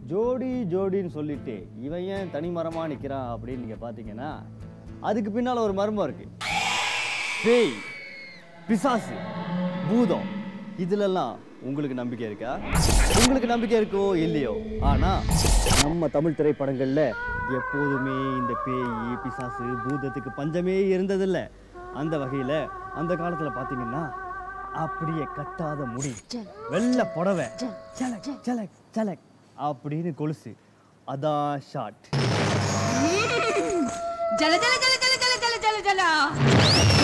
ஜோடி ஜோடின்னு சொல்லிட்டு இவன் ஏன் தனி மரமா நிற்கிறான் அப்படின்னு நீங்கள் பார்த்தீங்கன்னா அதுக்கு பின்னால் ஒரு மர்மம் இருக்கு பேய் பிசாசு பூதம் இதுலெல்லாம் உங்களுக்கு நம்பிக்கை இருக்கா உங்களுக்கு நம்பிக்கை இருக்கோ இல்லையோ ஆனா நம்ம தமிழ் திரைப்படங்கள்ல எப்போதுமே இந்த பேய் பிசாசு பூதத்துக்கு பஞ்சமே இருந்ததில்ல அந்த வகையில அந்த காலத்துல பாத்தீங்கன்னா அப்படியே கட்டாத முடி வெள்ளை புடவை சலக் சலக் சலக் அப்படின்னு கொலுசு அதான் ஷாட் ஜல ஜல ஜல ஜல ஜல ஜல ஜல ஜல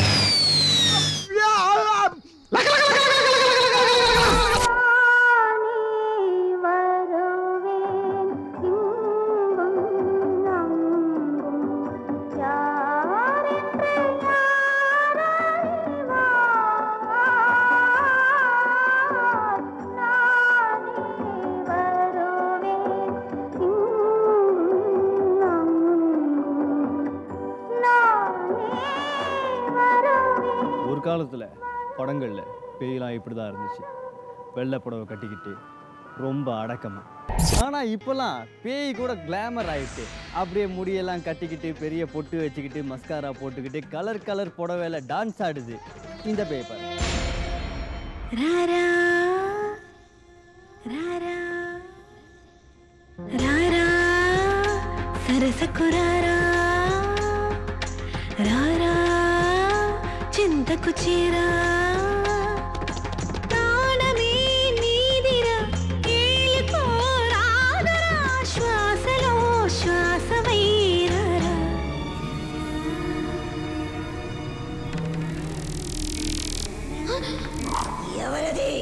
ஒரு காலத்துல படங்கள்ல பேயெல்லாம் இப்படி தான் இருந்துச்சு வெள்ளை புடவை கட்டிக்கிட்டு ரொம்ப அடக்கமா ஆனா இப்பெல்லாம் பேய் கூட கிளாமர் ஆயிட்டு அப்படியே முடியெல்லாம் கட்டிக்கிட்டு பெரிய பொட்டு வச்சுக்கிட்டு மஸ்காரா போட்டுக்கிட்டு கலர் கலர் புடவையில டான்ஸ் ஆடுது இந்த பேய் பாரு ராரா ராரா ராரா సరసకురారా రారా చింతకు చీరా ప్రాణమే నీదిరా ఏలుకోరాదరా శ్వాసలో శ్వాసవైరారా ఎవరది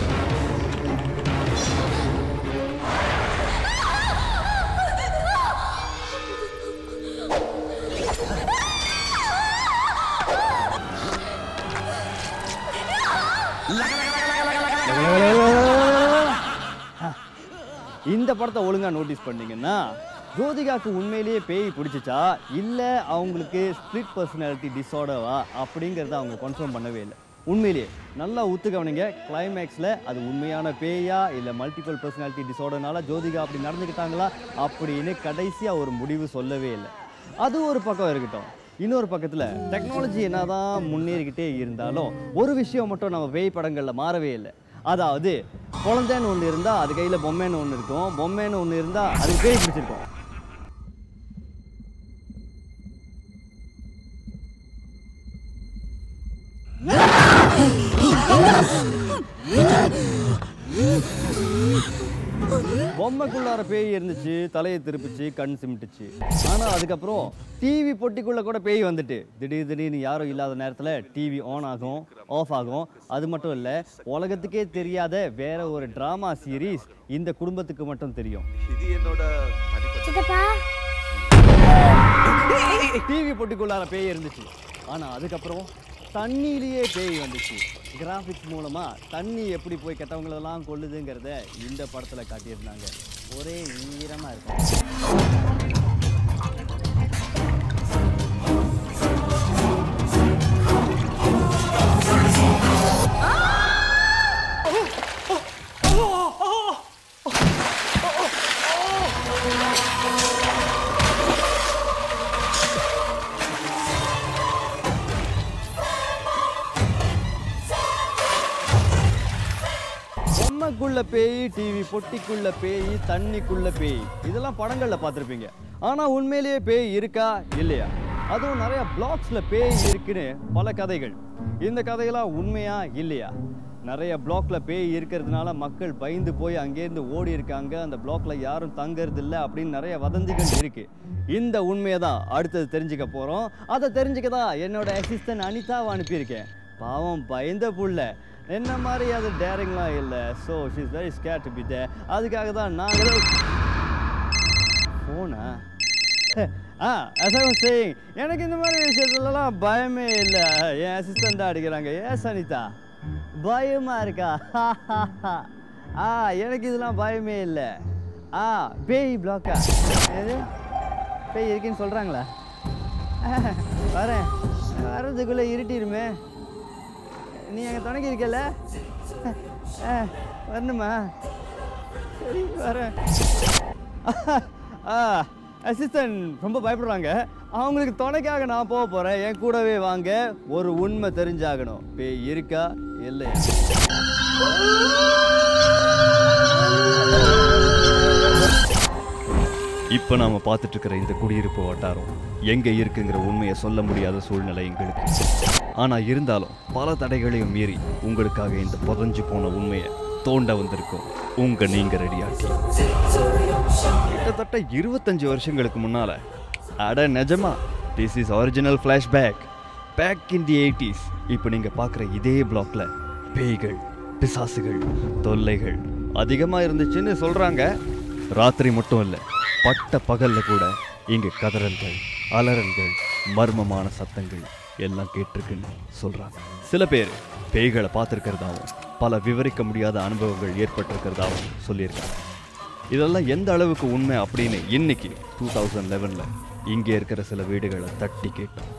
இந்த படத்தை ஒழுங்கா நோட்டீஸ் பண்ணீங்கன்னா ஜோதிகாக்கு உண்மையிலேயே பேய் பிடிச்சிச்சா இல்லை அவங்களுக்கு ஸ்பிளிட் பர்சனாலிட்டி டிஸார்டரா அப்படிங்கிறத அவங்க கன்ஃபார்ம் பண்ணவே இல்லை உண்மையிலேயே நல்லா ஒத்து கவனிங்க கிளைமேக்ஸில் அது உண்மையான பேயா இல்லை மல்டிபிள் பர்சனாலிட்டி டிஸார்டர்னால ஜோதிகா அப்படி நடந்துக்கிட்டாங்களா அப்படின்னு கடைசியாக ஒரு முடிவு சொல்லவே இல்லை அது ஒரு பக்கம் இருக்கட்டும் இன்னொரு பக்கத்தில் டெக்னாலஜி என்னதான் முன்னேறிக்கிட்டே இருந்தாலும் ஒரு விஷயம் மட்டும் நம்ம பேய் படங்களில் மாறவே இல்லை அதாவது குழந்தைன்னு ஒன்று இருந்தால் அது கையில் பொம்மைன்னு ஒன்று இருக்கும் பொம்மைன்னு ஒன்று இருந்தால் அதுக்கு பேய் பிடிச்சிருக்கும் பொம்மைக்குள்ளார பேய் இருந்துச்சு தலையை திருப்பிச்சு கண் சிமிட்டுச்சு ஆனால் அதுக்கப்புறம் டிவி பொட்டிக்குள்ள கூட பேய் வந்துட்டு திடீர் திடீர்னு யாரும் இல்லாத நேரத்தில் டிவி ஆன் ஆகும் ஆஃப் ஆகும் அது மட்டும் இல்லை உலகத்துக்கே தெரியாத வேற ஒரு ட்ராமா சீரீஸ் இந்த குடும்பத்துக்கு மட்டும் தெரியும் இது என்னோட தனிப்பட்ட சித்தப்பா டிவி பொட்டிக்குள்ளார பேய் இருந்துச்சு ஆனால் அதுக்கப்புறம் தண்ணியிலேயே பேய் வந்துச்சு கிராஃபிக்ஸ் மூலமா தண்ணி எப்படி போய் கெட்டவங்களெல்லாம் கொல்லுதுங்கிறத இந்த படத்துல காட்டியிருந்தாங்க ஒரே ஈரமா இருக்கும் பொம்மைக்குள்ள பேய் டிவி பொட்டிக்குள்ள பேய் தண்ணிக்குள்ள பேய் இதெல்லாம் படங்கள்ல பார்த்துருப்பீங்க ஆனா உண்மையிலேயே பேய் இருக்கா இல்லையா அதுவும் நிறைய பிளாக்ஸ்ல பேய் இருக்குன்னு பல கதைகள் இந்த கதையெல்லாம் உண்மையா இல்லையா நிறைய பிளாக்ல பேய் இருக்கிறதுனால மக்கள் பயந்து போய் அங்கேருந்து ஓடி இருக்காங்க அந்த பிளாக்ல யாரும் தங்கறது இல்லை அப்படின்னு நிறைய வதந்திகள் இருக்கு இந்த உண்மையை தான் அடுத்தது தெரிஞ்சுக்க போறோம் அதை தெரிஞ்சுக்க தான் என்னோட அசிஸ்டன்ட் அனிதாவை அனுப்பியிருக்கேன் பாவம் பயந்த புள்ள என்ன மாதிரி அது டேரிங்லாம் இல்லை so she's very scared to be there அதுக்காக தான் நாங்களே ஃபோனா ஆ as I was saying எனக்கு இந்த மாதிரி விஷயத்துலலாம் பயமே இல்லை என் அசிஸ்டண்ட் தான் அடிக்கிறாங்க ஏன் சனிதா பயமா இருக்கா ஆ எனக்கு இதெல்லாம் பயமே இல்லை ஆ பேய் பிளாக்கா எது பேய் இருக்குன்னு சொல்கிறாங்களா வரேன் வர்றதுக்குள்ளே இருட்டிருமே நீ எங்கள் துணைக்கு இருக்கல ஆ, வரணுமா சரி வரேன் அசிஸ்டன்ட் ரொம்ப பயப்படுறாங்க அவங்களுக்கு துணைக்காக நான் போக போகிறேன் என் கூடவே வாங்க ஒரு உண்மை தெரிஞ்சாகணும் பேய் இருக்கா இல்லையா இப்போ நாம பார்த்துட்டு இருக்கிற இந்த குடியிருப்பு வட்டாரம் எங்க இருக்குங்கிற உண்மையை சொல்ல முடியாத சூழ்நிலை எங்களுக்கு ஆனா இருந்தாலும் பல தடைகளையும் மீறி உங்களுக்காக இந்த புதஞ்சு போன உண்மையை தோண்ட வந்திருக்கோம் உங்க நீங்க ரெடியாட்டி கிட்டத்தட்ட இருபத்தஞ்சு வருஷங்களுக்கு முன்னால அட நிஜமா this is original flashback back in the eighties இப்போ நீங்க பார்க்குற இதே பிளாக்ல பேய்கள் பிசாசுகள் தொல்லைகள் அதிகமாக இருந்துச்சுன்னு சொல்றாங்க ராத்திரி மட்டும் இல்லை பட்ட பகல்ல கூட இங்க கதறல்கள் அலறல்கள் மர்மமான சத்தங்கள் எல்லாம் கேட்டிருக்குன்னு சொல்றாங்க சில பேர் பேய்களை பார்த்துருக்கிறதாவும் பல விவரிக்க முடியாத அனுபவங்கள் ஏற்பட்டிருக்கிறதாவும் சொல்லியிருக்காங்க இதெல்லாம் எந்த அளவுக்கு உண்மை அப்படின்னு இன்னைக்கு டூ தௌசண்ட் லெவனில் இங்கே இருக்கிற சில வீடுகளை தட்டி கேட்டோம்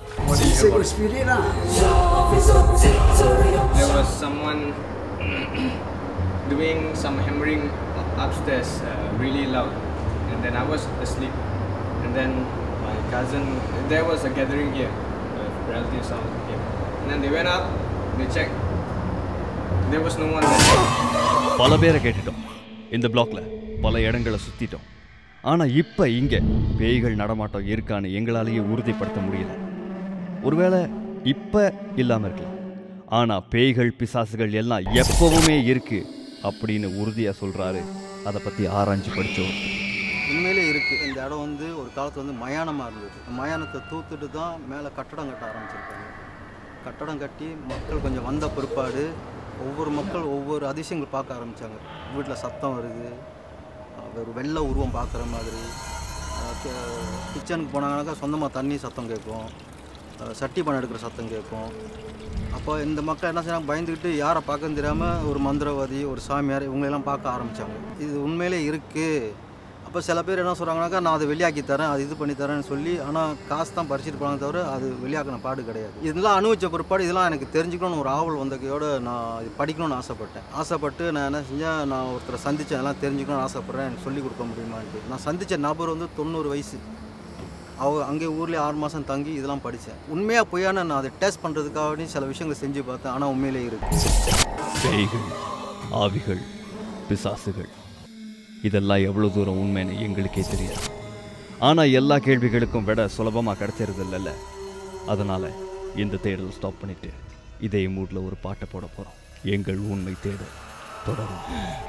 there was someone doing some hammering upstairs uh, really loud and then i was asleep and then my cousin there was a gathering here uh, relatives all here and then they went up they checked there was no one there பல பேரை கேட்டுட்டோம் இந்த பிளாக்ல பல இடங்களை சுத்திட்டோம் ஆனா இப்ப இங்க பேய்கள் நடமாட்டம் இருக்கான்னு எங்களாலேயே உறுதிப்படுத்த முடியல ஒருவேளை இப்ப இல்லாம இருக்கலாம் ஆனா பேய்கள் பிசாசுகள் எல்லாம் எப்பவுமே இருக்கு அப்படின்னு உறுதியா சொல்றாரு அதை பத்தி ஆராய்ச்சி படிச்சோம் உண்மையிலே இருக்குது இந்த இடம் வந்து ஒரு காலத்தில் வந்து மயானமாக இருந்தது இந்த மயானத்தை தூத்துட்டு தான் மேலே கட்டடம் கட்ட ஆரம்பிச்சிருக்காங்க கட்டடம் கட்டி மக்கள் கொஞ்சம் வந்த பிற்பாடு ஒவ்வொரு மக்கள் ஒவ்வொரு அதிசயங்கள் பார்க்க ஆரம்பித்தாங்க வீட்டில் சத்தம் வருது அஹ் ஒரு வெள்ளை உருவம் பார்க்குற மாதிரி கிச்சனுக்கு போனாங்கனாக்கா சொந்தமாக தண்ணி சத்தம் கேட்கும் அஹ் சட்டி பண்ண எடுக்கிற சத்தம் கேட்கும் அப்போ இந்த மக்கள் என்ன செய்யறாங்க பயந்துக்கிட்டு யாரை பார்க்கன்னு தெரியாமல் ஒரு மந்திரவாதி ஒரு சாமியார் இவங்களெல்லாம் பார்க்க ஆரம்பித்தாங்க இது உண்மையிலே இருக்குது அப்போ சில பேர் என்ன சொல்கிறாங்கனாக்கா நான் அதை வெளியாக்கி தரேன் அது இது பண்ணி தரேன்னு சொல்லி ஆனால் காசு தான் பறிச்சிட்டு போனாங்க தவிர அது வெளியாக்கின பாடு கிடையாது இதெல்லாம் அனுபவிச்ச பிற்பாடு இதெல்லாம் எனக்கு தெரிஞ்சுக்கணும்னு ஒரு ஆவல் வந்தக்கையோட நான் இது படிக்கணும்னு ஆசைப்பட்டேன் ஆசைப்பட்டு நான் என்ன செஞ்சேன் நான் ஒருத்தரை சந்தித்தேன் எல்லாம் தெரிஞ்சுக்கணும்னு ஆசைப்பட்றேன் எனக்கு சொல்லிக் கொடுக்க முடியுமான்ட்டு நான் சந்தித்த நபர் வந்து தொண்ணூறு வயசு அவ அங்கே ஊர்லேயே ஆறு மாதம் தங்கி இதெல்லாம் படித்தேன் உண்மையாக பொய்யான நான் அதை டெஸ்ட் பண்ணுறதுக்காக சில விஷயங்களை செஞ்சு பார்த்தேன் ஆனால் உண்மையிலே இருக்குது பேய்கள் ஆவிகள் பிசாசுகள் இதெல்லாம் எவ்வளோ தூரம் உண்மைன்னு எங்களுக்கே தெரியாது ஆனால் எல்லா கேள்விகளுக்கும் விட சுலபமாக கிடைச்சிருது இல்லைல்ல அதனால் இந்த தேடல் ஸ்டாப் பண்ணிட்டு இதே மூடில் ஒரு பாட்டை போட போகிறோம் எங்கள் உண்மை தேடல் தொடரும்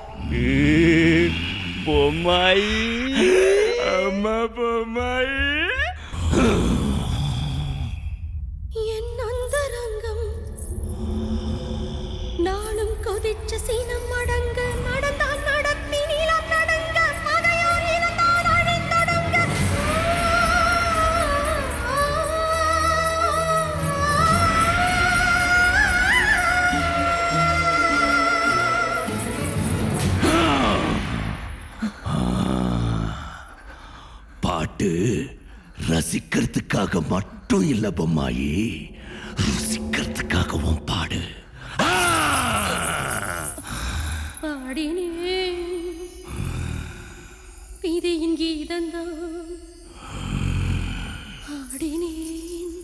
பொம்மாய் அம்மா பொம்மாய் என் அந்தரங்கம் நாளும் கொதிச்ச சீனம் அடங்க நடந்தான் நடத்தி நீளம் நடங்க மகையோர் இருந்தான் அழிந்தொடுங்க பாட்டு ரசிக்கிறதுக்காக மட்டும் இல்ல பொம்மாயி ருசிக்கிறதுக்காகவும் பாடு பாடினேன் விதியின் கீதந்தான் ஆடினேன்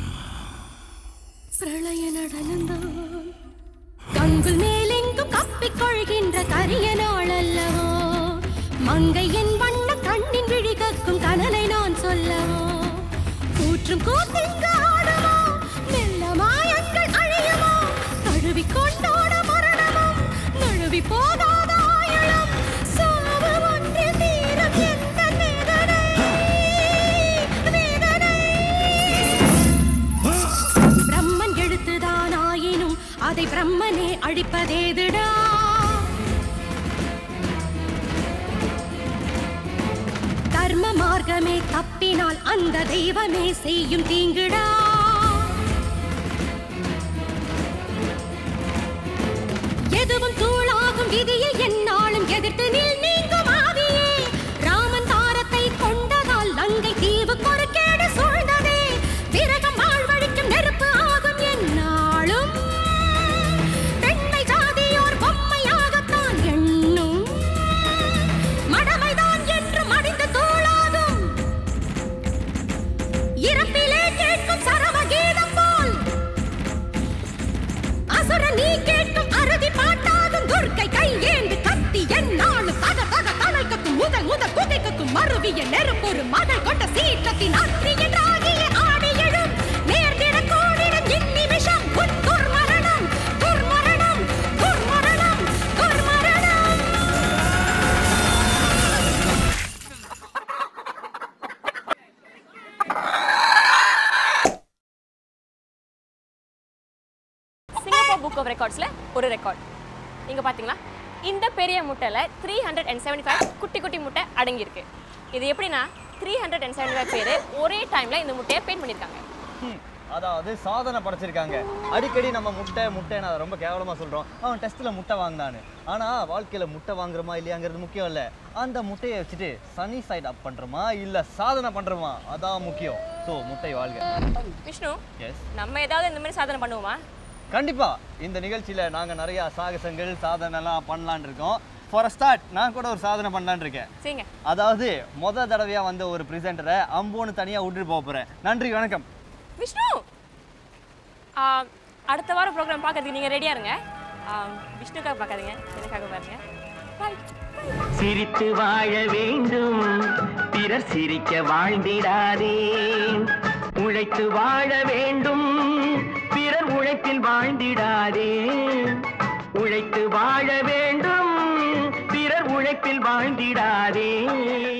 பிரளய நடனந்தான் கண்கள் மேலெங்கும் கப்பிக் கொள்கின்ற கரிய நாள் அல்லவோ மங்கை என் வண்ண கண்ணின் விழி கக்கும் கனலை நான் சொல்லவோ கூற்றும் கூத்திங்க ஆடுமோ மெல்ல மாயங்கள் அழியுமோ தழுவி கொண்டாட மரணமும் நழுவி போகாத ஆயுளும் சாவு ஒன்றில் தீரம் எந்த வேதனை வேதனை பிரம்மன் எழுத்துதான் ஆயினும் அதை பிரம்மனே அழிப்பதேதுடா தர்ம மார்க்கமே தப்பினால் அந்த தெய்வமே செய்யும் தீங்குடா எதுவும் தூளாகும் விதியை என்னாலும் எதிர்த்து நில் நீங்கும் ஆவியே ராமன் தாரத்தை கொண்டதால் லங்கை தீவு கொறுக்கேடு சூழ்ந்ததே விரகம் வாழ்வழிக்கும் நெருப்பு ஆகும் என்னாலும் பெண்மை ஜாதியோர் பொம்மையாகத்தான் எண்ணும் மடமைதான் என்று மடி ஆவிய நெருப்பொரு மகள் கொண்ட சீற்றத்தின் அக்னி என்றாகிய ஆடி எழும் நேர்ந்திட கோடிடும் இந்நிமிஷம் உன் துர்மரணம் துர்மரணம் துர்மரணம் துர்மரணம் சிங்கப்பூர் புக் ஆஃப் ரெக்கார்ட்ஸில் ஒரு ரெக்கார்ட் இங்கே பார்த்தீங்களா இந்த பெரிய முட்டையில் three hundred and seventy five குட்டி குட்டி முட்டை அடங்கியிருக்கு இது எப்படின்னா three hundred and seventy five பேர் ஒரே டைமில் இந்த முட்டையை பெயிண்ட் பண்ணியிருக்காங்க ஹம், அதாவது சாதனை படைச்சிருக்காங்க அடிக்கடி நம்ம முட்டை முட்டைன்னு அதை ரொம்ப கேவலமாக சொல்கிறோம் அவன் டெஸ்ட்டில் முட்டை வாங்கினான்னு ஆனால் வாழ்க்கையில் முட்டை வாங்குறோமா இல்லையாங்கிறது முக்கியம் இல்லை அந்த முட்டையை வச்சுட்டு சனி சைட் அப் பண்ணுறோமா இல்லை சாதனை பண்ணுறோமா அதான் முக்கியம் ஸோ முட்டை வாழ்க விஷ்ணு எஸ் நம்ம ஏதாவது இந்த மாதிரி சாதனை பண்ணுவோமா கண்டிப்பா இந்த நிகழ்ச்சியில நாங்க நிறைய சாகசங்கள் சாதனைலாம் பண்ணலான்னு இருக்கோம் ஃபார் ஸ்டார்ட் நான் கூட ஒரு சாதனை பண்ணலான்னு இருக்கேன் சரிங்க அதாவது முத தடவையா வந்த ஒரு ப்ரெசென்டரை அம்போன்னு தனியா விட்டுட்டு போக போறேன் நன்றி வணக்கம் விஷ்ணு ஆ, அடுத்த வாரம் ப்ரோக்ராம் பார்க்கறதுக்கு நீங்கள் ரெடியாக இருங்க ஆ, விஷ்ணுக்காக பார்க்காதீங்க எனக்காக பாருங்க பாய் சிரித்து வாழ வேண்டும் பிறர் சிரிக்க வாழ்ந்திடாதே உழைத்து வாழ வேண்டும் பிறர் உழைப்பில் வாழ்ந்திடாதே உழைத்து வாழ வேண்டும் பிறர் உழைப்பில் வாழ்ந்திடாதே